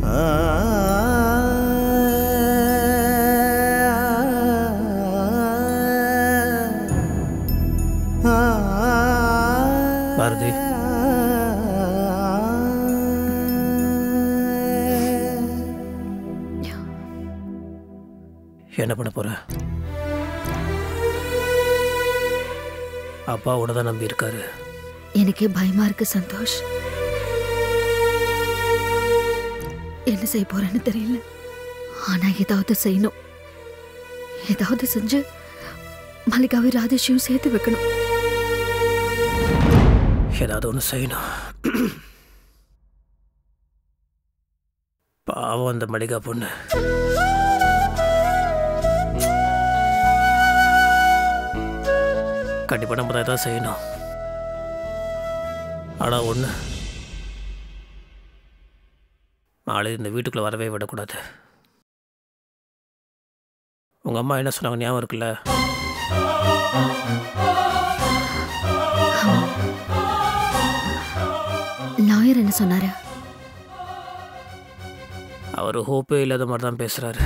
பாரதி என்ன பண்ண போற அப்பா உன்னை தான் நம்பி இருக்காரு எனக்கே பயமா இருக்கு சந்தோஷ் என்ன செய்ய போறேன்னு தெரியல ஆனா ஏதாவது செய்யணும் ஏதாவது செஞ்சு மல்லிகாவை ராஜேஷையும் சேர்த்து வைக்கணும் ஏதாவது ஒன்று செய்யணும் பாவம் அந்த மளிகா பொண்ணு கண்டிப்பாக நம்ம தான் ஏதாவது செய்யணும் ஆனால் ஒன்று நாளை இந்த வீட்டுக்குள்ளே வரவே விடக்கூடாது உங்கள் அம்மா என்ன சொன்னாங்க ஞாபகம் இருக்குல்ல லாயர் என்ன சொன்னாரு அவர் ஹோப்பே இல்லாத மாதிரி தான் பேசுகிறாரு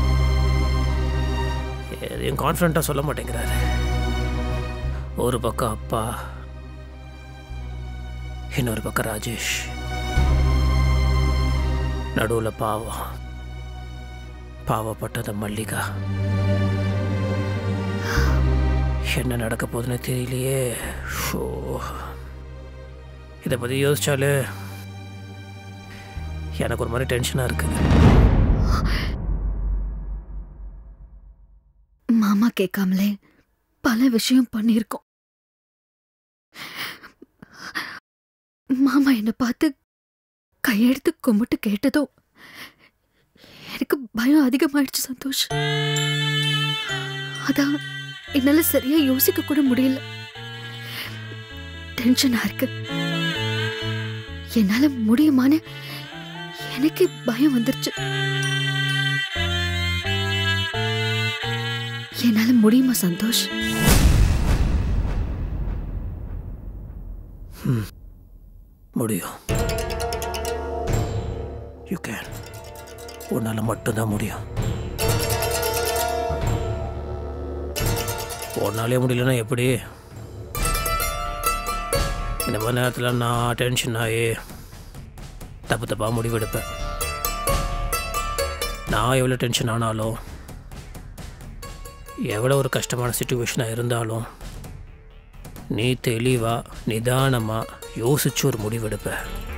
எதையும் கான்ஃபிடண்ட்டாக சொல்ல மாட்டேங்கிறாரு ஒரு பக்கம் அப்பா இன்னொரு பக்கம் ராஜேஷ் நடுவில் பாவம் பாவப்பட்டத மல்லிகா என்ன நடக்க போகுதுன்னு தெரியலையே ஷோ இதை பற்றி யோசிச்சாலே எனக்கு ஒரு மாதிரி டென்ஷனாக இருக்குது மாமா கேட்காமலே பல விஷயம் பண்ணியிருக்கோம் மாமா என்னை பார்த்து கையெடுத்து கும்பிட்டு கேட்டதோ எனக்கு பயம் அதிகமாயிடுச்சு சந்தோஷ் அதான் என்னால சரியா யோசிக்க கூட முடியல டென்ஷனா இருக்கு என்னால முடியுமான்னு எனக்கு பயம் வந்துருச்சு என்னால முடியுமா சந்தோஷ் முடியும் யூ கேன் உன்னால் மட்டும்தான் முடியும் உன்னாலே முடியலன்னா எப்படி இந்த மாதிரி நேரத்தில் நான் டென்ஷன் ஆகி தப்பு தப்பாக முடிவெடுப்பேன் நான் எவ்வளோ டென்ஷன் ஆனாலும் எவ்வளோ ஒரு கஷ்டமான சுச்சுவேஷனாக இருந்தாலும் நீ தெளிவாக நிதானமாக யோசிச்சு ஒரு முடிவெடுப்ப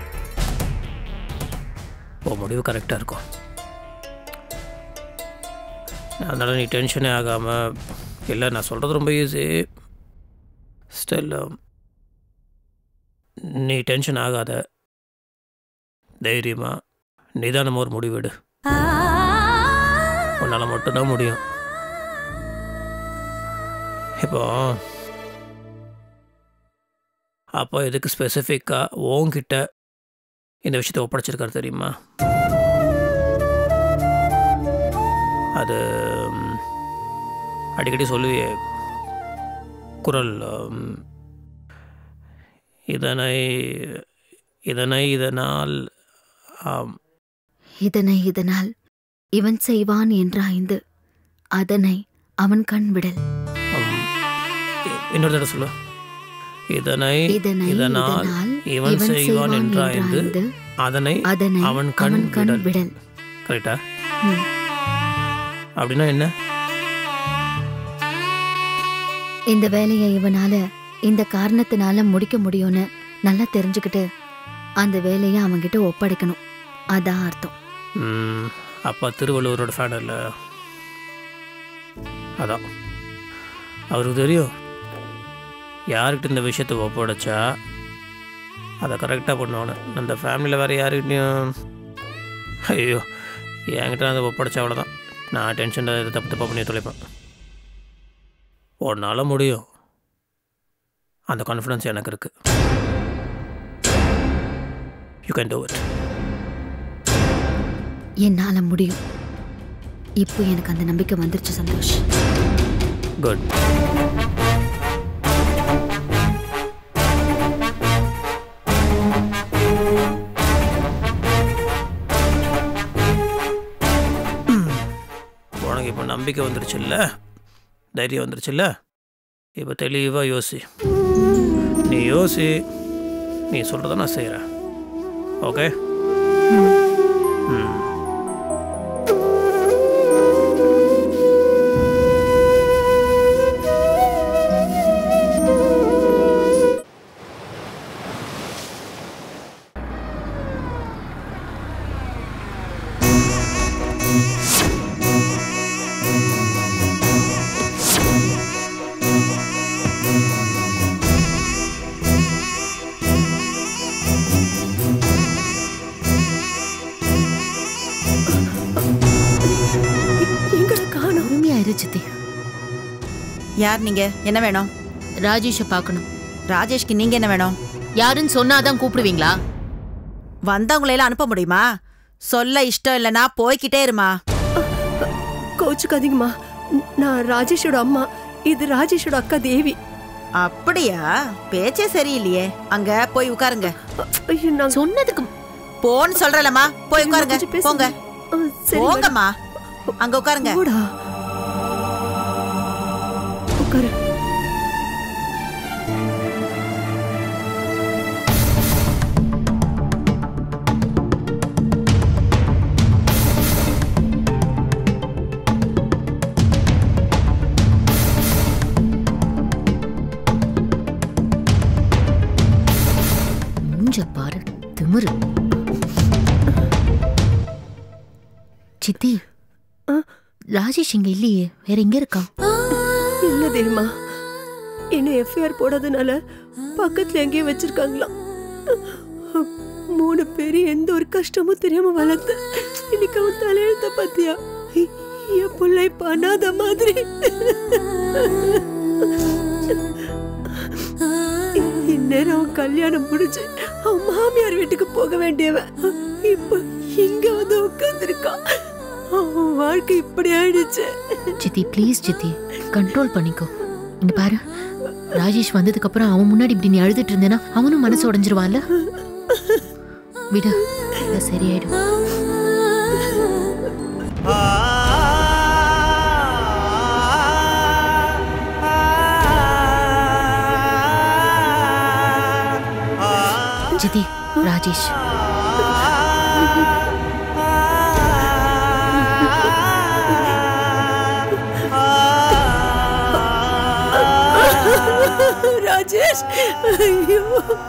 உன் முடிவு கரெக்டாக இருக்கும் அதனால் நீ டென்ஷனே ஆகாமல் இல்லை நான் சொல்கிறது ரொம்ப ஈஸி ஸ்டில் நீ டென்ஷன் ஆகாத தைரியமாக நிதானமாக ஒரு முடிவெடு உன்னால் மட்டும்தான் முடியும் இப்போ அப்போ எதுக்கு ஸ்பெசிஃபிக்காக உன்கிட்ட இந்த விஷயத்தை ஒப்படைச்சிருக்காரு தெரியுமா அது ம், அடிக்கடி சொல்லுவியே குரல் ம், இதனை இதனை இதனால் ஆம், இதனை இதனால் இவன் செய்வான் என்றாய்ந்து அதனை அவன் கண் விடல் ம், இ- இன்னொரு தடவை சொல்லு இதனை இதனை இதனால் இதனால் இவன் செய்வான் என்றாய்ந்து என்றாய்ந்து அதனை அதனை அவன் கண் அவன் கண் விடல். விடல் கரெக்டா ம். அப்படின்னா என்ன இந்த வேலையை இவனால இந்த காரணத்தினால முடிக்க முடியும்னு நல்லா தெரிஞ்சுக்கிட்டு அந்த வேலையை அவன்கிட்ட ஒப்படைக்கணும் அதான் அர்த்தம் ம், அப்பா திருவள்ளுவரோட ஃபேன் இல்லை அதான் அவருக்கு தெரியும் யாருக்கிட்ட இந்த விஷயத்தை ஒப்படைச்சா அதை கரெக்டாக பண்ணுவானு அந்த ஃபேமிலியில் வேறு யாருக்கிட்டையும் ஐயோ என்கிட்ட அதை ஒப்படைச்சா அவ்வளோதான் நான் டென்ஷன் தப்பு தப்பாக பண்ணி தொலைப்பேன் உன்னால் முடியும் அந்த கான்ஃபிடன்ஸ் எனக்கு இருக்குது யூ கேன் டூ இட் என்னால முடியும் இப்போ எனக்கு அந்த நம்பிக்கை வந்துருச்சு சந்தோஷ் குட் நம்பிக்கை வந்துருச்சுல்ல தைரியம் வந்துருச்சுல்ல இப்போ தெளிவாக யோசி நீ யோசி நீ சொல்கிறத நான் செய்கிறேன் ஓகே ம் எங்கடா காணோம் உரிமையாயிரு சித்தி யார் நீங்க என்ன வேணும் ராஜேஷை பார்க்கணும் ராஜேஷ்க்கு நீங்க என்ன வேணும் யாருன்னு சொன்னாதான் கூப்பிடுவீங்களா வந்தவங்களை எல்லாம் அனுப்ப முடியுமா சொல்ல இஷ்டம் இல்லைன்னா போய்க்கிட்டே இருமா கோச்சுக்காதீங்கம்மா ந- நான் ராஜேஷோட அம்மா இது ராஜேஷோட அக்கா தேவி அப்படியா பேச்சே சரியில்லையே அங்க போய் உட்காருங்க அ- ஐயோ நான் சொன்னதுக்கு போன்னு சொல்றலம்மா போய் உட்காருங்க கொஞ்சம் பேசுங்க. போங்க ஆ, சரி மேடம். போங்கம்மா அங்க உட்காருங்க போடா உட்காரு மூஞ்ச பாரு திமிரு சித்தி ஆ? ராஜேஷ் இங்க இல்லையே வேற எங்க இருக்கான் இல்ல தேவிமா என்ன எஃப்ஐஆர் போடாதனால பக்கத்துல எங்கேயும் வச்சிருக்காங்களாம் மூணு பேரு எந்த ஒரு கஷ்டமும் தெரியாம வளர்த்து இன்னைக்கு அவன் தலையெழுத்த பாத்தியா என் பிள்ளை பண்ணாத மாதிரி இந்நேரம் அவன் கல்யாணம் முடிஞ்சு அவன் மாமியார் வீட்டுக்கு போக வேண்டியவன் இப்ப இங்க வந்து உட்கார்ந்துருக்கான் அவன் வாழ்க்கை இப்படி ஆயிடுச்சு சித்தி ப்ளீஸ் சித்தி கண்ட்ரோல் பண்ணிக்கோ இங்க பாரு ராஜேஷ் வந்ததுக்கு அப்புறம் அவன் முன்னாடி இப்படி நீ அழுதுட்டு இருந்தேன்னா அவனும் மனசு உடைஞ்சிருவான்ல விடு எல்லாம் சரியாயிடும் சித்தி ராஜேஷ் ராஜேஷ் ஐயோ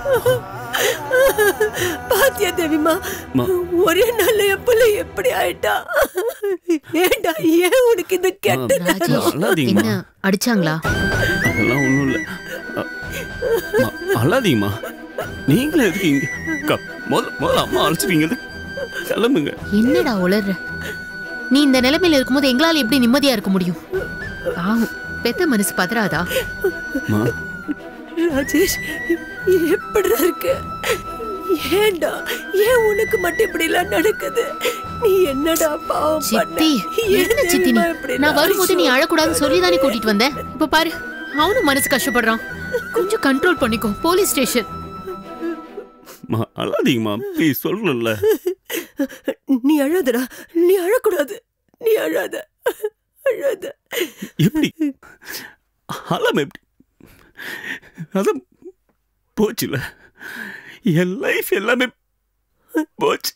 பாத்தியா தேவிமா ஒரே நாள்ல என் பிள்ளை எப்படி ஆயிட்டா ஏண்டா ஏன் உனக்கு இந்த கெட்ட ராஜேஷ் அழாதீங்கம்மா. என்ன அடிச்சாங்களா அதெல்லாம் ஒன்றும் இல்லை அழாதீங்கம்மா நீங்களே எதுக்கு இங்க க- முதல்ல முதல்ல அம்மா அழைச்சிட்டீங்க கிளம்புங்க என்னடா உளர்ற நீ இந்த நிலைமையில இருக்கும்போது எங்களால எப்படி நிம்மதியா இருக்க முடியும் பாவம் பெத்த மனசு பதறாதா அம்மா ராஜேஷ் எப்படிடா இருக்கு ஏண்டா ஏன் உனக்கு மட்டும் இப்படி எல்லாம் நடக்குது நீ என்னடா பாவம் பண்ண சித்தி ஏன் என்ன சித்தி நீ தெரியுமா இப்படி நான் வரும்போது நீ அழக்கூடாதுன்னு சொல்லி தானே கூட்டிட்டு வந்தேன் இப்ப பாரு அவனும் மனசு கஷ்டப்படுறான் கொஞ்சம் கண்ட்ரோல் பண்ணிக்கோ போலீஸ் ஸ்டேஷன் அம்மா அழாதீங்கம்மா ப்ளீஸ் சொல்றேன்ல நீ அழாதடா நீ அழக்கூடாது நீ அழாத அழாத எப்படி அழாம எப்படி அதான் போச்சுல என் லைஃப் எல்லாமே போச்சு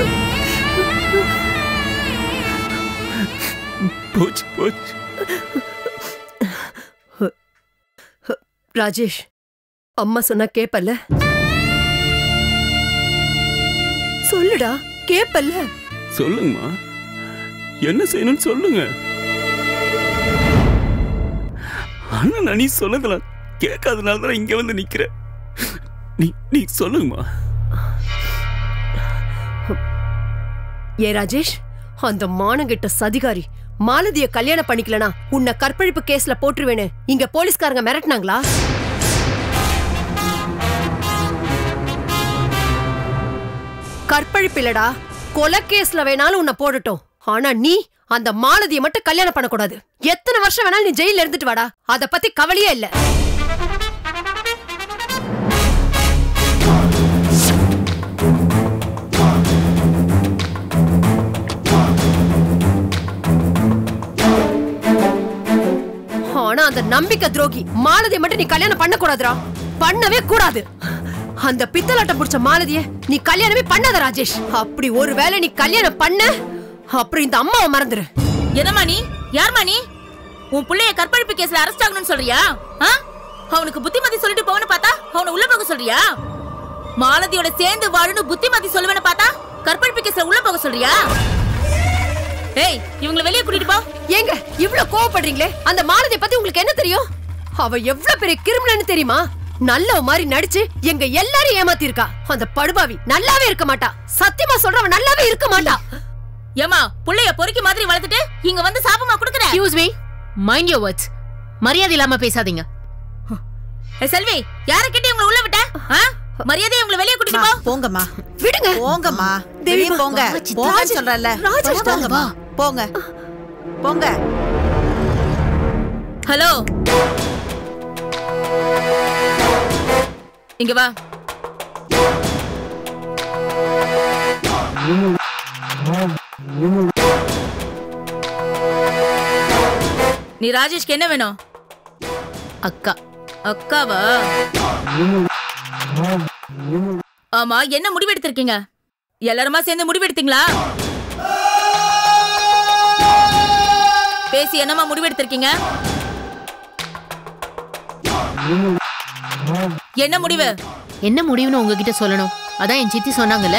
போச்சு போச்சு ராஜேஷ் அம்மா சொன்னா கேப்பல்ல சொல்லுடா கேப்பல்ல சொல்லுங்கம்மா என்ன செய்யணும்னு சொல்லுங்க அண்ணன் நீ சொன்னதுல கேட்காதனால தான் இங்க வந்து நிக்கிறேன் நீ நீ சொல்லுங்கம்மா ஏ ராஜேஷ் அந்த மானங்கிட்ட சதிகாரி மாலதிய கல்யாணம் பண்ணிக்கலனா உன்னை கற்பழிப்பு கேஸ்ல போட்டுருவேன்னு இங்க போலீஸ்காரங்க மிரட்டினாங்களா கற்பழிப்பு இல்லடா கொலை கேஸ்ல வேணாலும் உன்னை போடட்டும் ஆனா நீ அந்த மாலதிய மட்டும் கல்யாணம் பண்ணக்கூடாது எத்தனை வருஷம் வேணாலும் நீ ஜெயில இருந்துட்டு வாடா அத பத்தி கவலையே இல்ல அந்த நம்பிக்கை துரோகி மாலதியை மட்டும் நீ கல்யாணம் பண்ண கூடாதுடா பண்ணவே கூடாது அந்த பித்தலாட்டம் புடிச்ச மாலதிய நீ கல்யாணமே பண்ணாத ராஜேஷ் அப்படி ஒருவேளை நீ கல்யாணம் பண்ண அப்புறம் இந்த அம்மாவை மறந்துரு என்னம்மா நீ யார்மா நீ உன் புள்ளைய கற்பழிப்பு கேஸ்ல அரெஸ்ட் ஆகணும்னு சொல்றியா ஆ? அவனுக்கு புத்திமதி சொல்லிட்டு போவனு பார்த்தா அவனை உள்ள போக சொல்றியா மாலதியோட சேர்ந்து வாழுன்னு புத்திமதி சொல்லுவேன்னு பார்த்தா கற்பழிப்பு கேஸ்ல உள்ள போக சொல்றியா ஏய் இவங்களை வெளியே கூட்டிட்டு போ ஏங்க இவ்ளோ கோவப்படுறீங்களே அந்த மாலதியை பத்தி உங்களுக்கு என்ன தெரியும் அவ எவ்வளவு பெரிய கிரிமினல்னு தெரியுமா நல்ல மாதிரி நடிச்சு எங்க எல்லாரையும் ஏமாத்தி இருக்கா அந்த படுபாவி நல்லாவே இருக்க மாட்டா சத்தியமா சொல்றவன் நல்லாவே இருக்க மாட்டா ஏமா புள்ளைய பொறுக்கி மாதிரி வளர்த்துட்டு இங்க வந்து சாபமா குடுக்குற excuse me mind your words மரியாதை இல்லாம பேசாதீங்க ஏய், செல்வி யார கிட்ட இவங்களை உள்ள விட்ட ஆ? மரியாதையை இவங்களை வெளியே கூட்டிட்டு அம்மா, போ போங்கம்மா விடுங்க போங்கம்மா தேவி, வெளியே வா, போங்க வா, சித்தா. போங்கன்னு ராஜேஷ், சொல்றல ராஜேஷ், போங்கம்மா போங்க போங்க ஹலோ இங்க வா நீ ராஜேஷ்க்கு என்ன வேணும் அக்கா அக்காவா ஆமா என்ன முடிவெடுத்திருக்கீங்க எல்லாருமா சேர்ந்து முடிவெடுத்தீங்களா பேசி என்னமா முடிவெடுத்திருக்கீங்க என்ன முடிவு என்ன முடிவுன்னு உங்ககிட்ட சொல்லணும் அதான் என் சித்தி சொன்னாங்கல்ல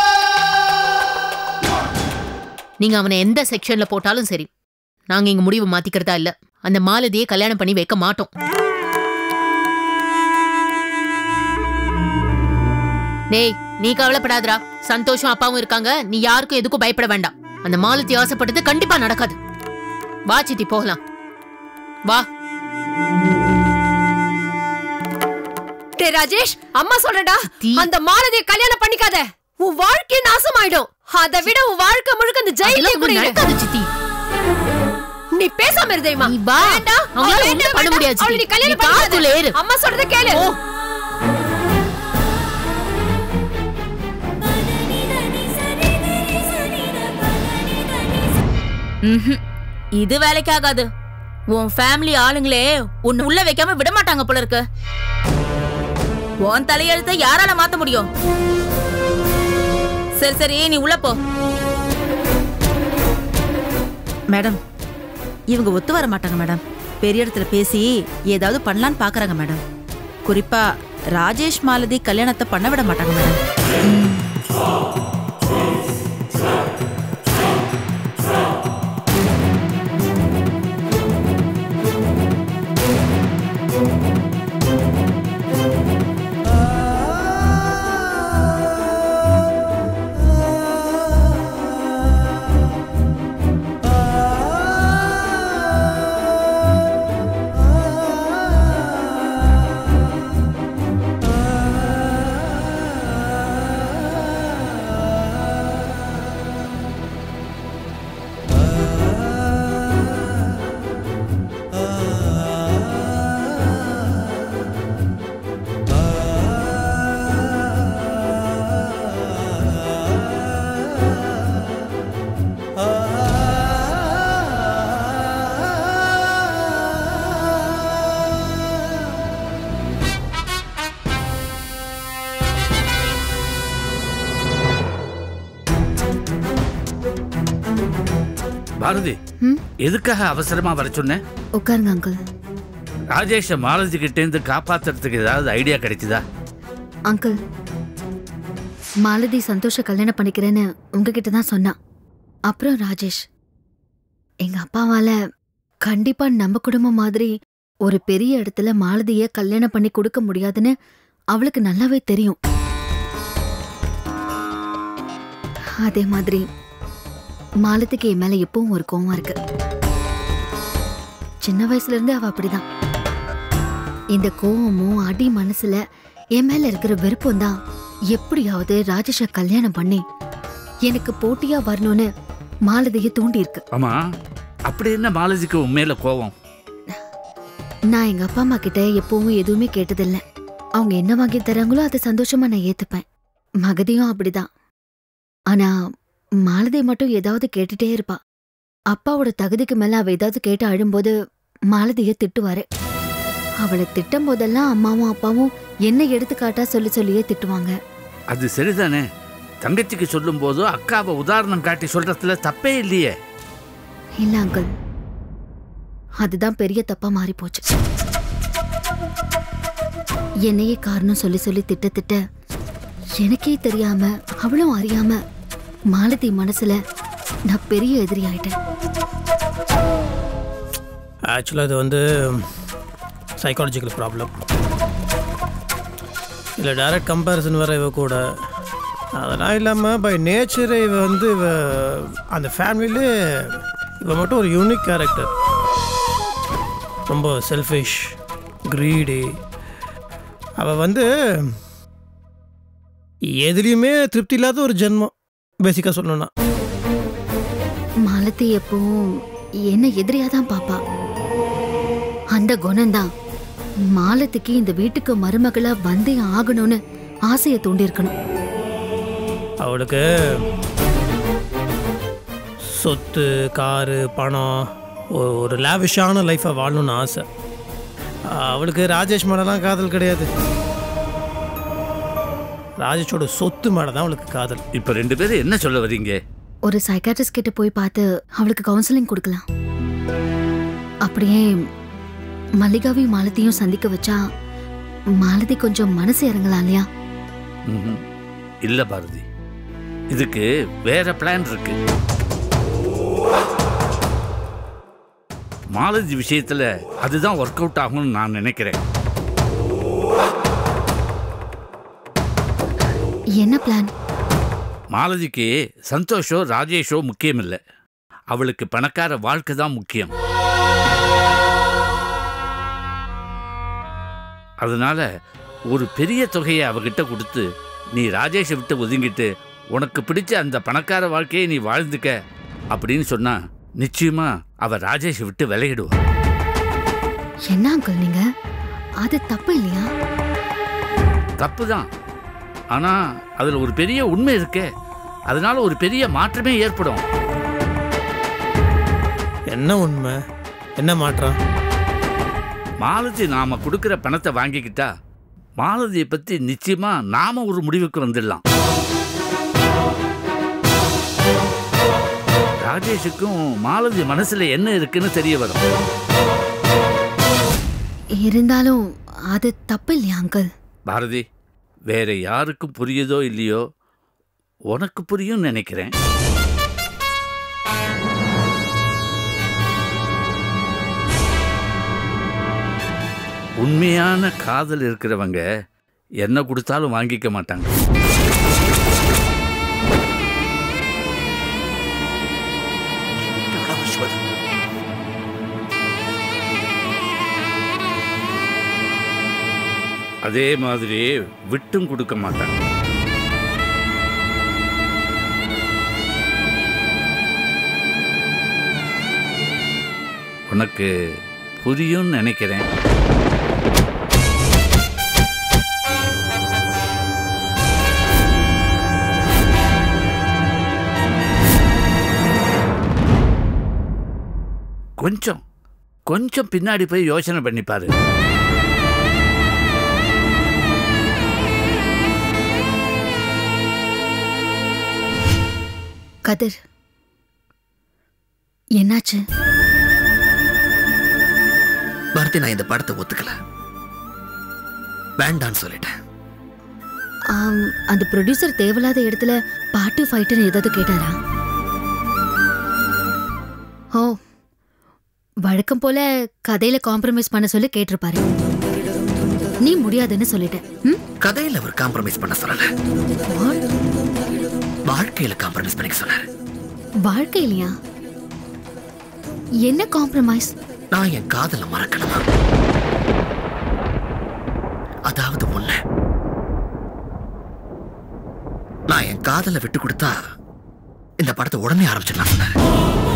நீங்க அவனை எந்த செக்ஷன்ல போட்டாலும் சரி நாங்க இங்க முடிவு மாத்திக்கிறதா இல்ல அந்த மாலதியை கல்யாணம் பண்ணி வைக்க மாட்டோம் டேய் நீ கவலைப்படாதடா சந்தோஷம் அப்பாவும் இருக்காங்க நீ யாருக்கும் எதுக்கும் பயப்பட வேண்டாம் அந்த மாலதி ஆசைப்பட்டது கண்டிப்பா நடக்காது வா சித்தி போகலாம் வா டே ராஜேஷ் அம்மா சொல்றடா தீ. அந்த மாலதியை கல்யாணம் பண்ணிக்காத உன் வாழ்க்கை நாசமாயிடும் அதை விட உன் வாழ்க்கை முழுக்க அந்த ஜெயிலே அதெல்லாம் கூட ஒண்ணும் இரு. நடக்காது சித்தி நீ பேசாம இருதேமா நீ வா. அவங்களால ஒண்ணும் பண்ண முடியாது அவளை நீ சித்தி. கல்யாணம் நீ காத்துக்குள்ள ஏறு. பண்ணிக்காத அம்மா சொல்றத கேளு ஓ ம்ஹும். இது வேலைக்கு ஆகாது உன் ஃபேமிலி ஆளுங்களே உன்னை உள்ள வைக்காம விட மாட்டாங்க போல இருக்கு உன் தலையெழுத்தை யாரால மாத்த முடியும் சரி சரி நீ உள்ள போ மேடம் இவங்க ஒத்து வர மாட்டாங்க மேடம் பெரிய இடத்துல பேசி ஏதாவது பண்ணலான்னு பாக்குறாங்க மேடம் குறிப்பா ராஜேஷ் மாலதி கல்யாணத்தை பண்ண விட மாட்டாங்க மேடம் பாரதி ம்? எதுக்காக அவசரமா வர சொன்ன உட்காருங்க அங்கிள் ராஜேஷ மாலதி கிட்ட இருந்து காப்பாத்துறதுக்கு ஏதாவது ஐடியா கிடைக்குதா அங்கிள் மாலதி சந்தோஷ கல்யாணம் பண்ணிக்கிறேன்னு உங்ககிட்ட தான் சொன்னான் அப்புறம் ராஜேஷ் எங்க அப்பாவால கண்டிப்பா நம்ம குடும்பம் மாதிரி ஒரு பெரிய இடத்துல மாலதிய கல்யாணம் பண்ணி கொடுக்க முடியாதுன்னு அவளுக்கு நல்லாவே தெரியும் அதே மாதிரி மாலதிக்கு என் மேல எப்பவும் ஒரு கோவம் இருக்கு சின்ன வயசுல இருந்து அவ அப்படிதான் இந்த கோவமும் அடி மனசுல என் மேல இருக்கிற வெறுப்பும் தான் எப்படியாவது ராஜேஷ கல்யாணம் பண்ணி எனக்கு போட்டியா வரணும்னு மாலதிய தூண்டி இருக்கு ஆமா அப்படி என்ன மாலதிக்கு உண்மையில கோவம் நான் எங்க அப்பா அம்மா கிட்ட எப்பவும் எதுவுமே கேட்டதில்ல அவங்க என்ன வாங்கி தராங்களோ அதை சந்தோஷமா நான் ஏத்துப்பேன் மகதியும் அப்படிதான் ஆனா மாலதி மட்டும் ஏதாவது கேட்டுட்டே இருப்பா அப்பாவோட தகுதிக்கு மேல அவ ஏதாவது கேட்டு அழும்போது மாலதிய திட்டுவாரு அவளை திட்டும் போதெல்லாம் அம்மாவும் அப்பாவும் என்ன எடுத்துக்காட்டா சொல்லி சொல்லியே திட்டுவாங்க அது சரிதானே தங்கச்சிக்கு சொல்லும் போது அக்காவை உதாரணம் காட்டி சொல்றதுல தப்பே இல்லையே இல்ல அங்கிள் அதுதான் பெரிய தப்பா மாறி போச்சு என்னையே காரணம் சொல்லி சொல்லி திட்ட திட்ட எனக்கே தெரியாம அவளும் அறியாம மாலதி மனசுல நான் பெரிய எதிரி ஆயிட்டேன் ஆக்சுவலாக இது வந்து சைக்காலஜிக்கல் ப்ராப்ளம் இல்லை டைரக்ட் கம்பேரிசன் வேற இவ கூட அதெல்லாம் இல்லாமல் பை நேச்சரே இவ வந்து இவ அந்த ஃபேமிலியிலே இவ மட்டும் ஒரு யூனிக் கேரக்டர் ரொம்ப செல்ஃபிஷ் க்ரீடி அவள் வந்து எதுலேயுமே திருப்தி இல்லாத ஒரு ஜென்மம் பேசிக்காக சொல்லணும்னா மாலதி எப்பவும் என்ன எதிரியா தான் பாப்பா அந்த குணம்தான் மாலதிக்கு இந்த வீட்டுக்கு மருமகளா வந்தே ஆகணும்னு ஆசையை தூண்டியிருக்கணும் அவளுக்கு சொத்து காரு பணம் ஒ- ஒரு லேவிஷான லைஃப்பை வாழணும்னு ஆசை அவளுக்கு ராஜேஷ் மேலலாம் காதல் கிடையாது ராஜேஷோட சொத்து மேலே தான் அவளுக்கு காதல் இப்ப ரெண்டு பேரும் என்ன சொல்ல வர்றீங்க ஒரு சைக்காட்ரிஸ்ட் கிட்ட போய் பார்த்து அவளுக்கு கவுன்சிலிங் கொடுக்கலாம் அப்படியே மல்லிகாவையும் மாலதியும் சந்திக்க வச்சா மாலதி கொஞ்சம் மனசு இறங்கலாம் இல்லையா ம்ஹும். இல்ல பாரதி இதுக்கு வேற பிளான் இருக்கு மாலதி விஷயத்துல அதுதான் ஒர்க் அவுட் ஆகும்னு நான் நினைக்கிறேன் என்ன பிளான் மாலதிக்கு சந்தோஷோ ராஜேஷோ முக்கியம் இல்லை அவளுக்கு பணக்கார வாழ்க்கை தான் முக்கியம் அதனால ஒரு பெரிய தொகையை அவகிட்ட கொடுத்து நீ ராஜேஷை விட்டு ஒதுங்கிட்டு உனக்கு பிடிச்ச அந்த பணக்கார வாழ்க்கையை நீ வாழ்ந்துக்க அப்படின்னு சொன்னா நிச்சயமா அவ ராஜேஷை விட்டு விலகிடுவா என்ன அங்கிள் நீங்க அது தப்பு இல்லையா தப்பு தான் ஆனா அதுல ஒரு பெரிய உண்மை இருக்கே அதனால ஒரு பெரிய மாற்றமே ஏற்படும் என்ன உண்மை என்ன மாற்றம் மாலதி நாம கொடுக்கிற பணத்தை வாங்கிக்கிட்டா மாலதியை பத்தி நிச்சயமா நாம ஒரு முடிவுக்கு வந்துடலாம் ராஜேஷுக்கும் மாலதி மனசுல என்ன இருக்குன்னு தெரிய வரும் இருந்தாலும் அது தப்பு இல்லையா அங்கிள் பாரதி வேற யாருக்கும் புரியுதோ இல்லையோ உனக்கு புரியும் நினைக்கிறேன் உண்மையான காதல் இருக்கிறவங்க என்ன கொடுத்தாலும் வாங்கிக்க மாட்டாங்க அதே மாதிரி விட்டும் கொடுக்க மாட்டாங்க உனக்கு புரியும்னு நினைக்கிறேன் கொஞ்சம் கொஞ்சம் பின்னாடி போய் யோசனை பண்ணி பாரு கதிர் என்னாச்சு பாரதி நான் இந்த படத்தை ஒத்துக்கல வேண்டான்னு சொல்லிட்டேன் ஆம், அந்த ப்ரொடியூசர் தேவையில்லாத இடத்துல பாட்டு ஃபைட்டுன்னு ஏதாவது கேட்டாரா ஓ வழக்கம் போல கதையில காம்ப்ரமைஸ் பண்ண சொல்லி கேட்டிருப்பாரு நீ முடியாதுன்னு சொல்லிட்டேன் ம்? கதையில அவர் காம்ப்ரமைஸ் பண்ண சொல்லல What? வாழ்க்கையில காம்ப்ரமைஸ் பண்ணிக்க சொன்னாரு வாழ்க்கையிலையா என்ன காம்ப்ரமைஸ் நான் என் காதலை மறக்கணுமா அதாவது ஒண்ணு நான் என் காதலை விட்டு கொடுத்தா இந்த படத்தை உடனே ஆரம்பிச்சிடலாம் சொன்னாரு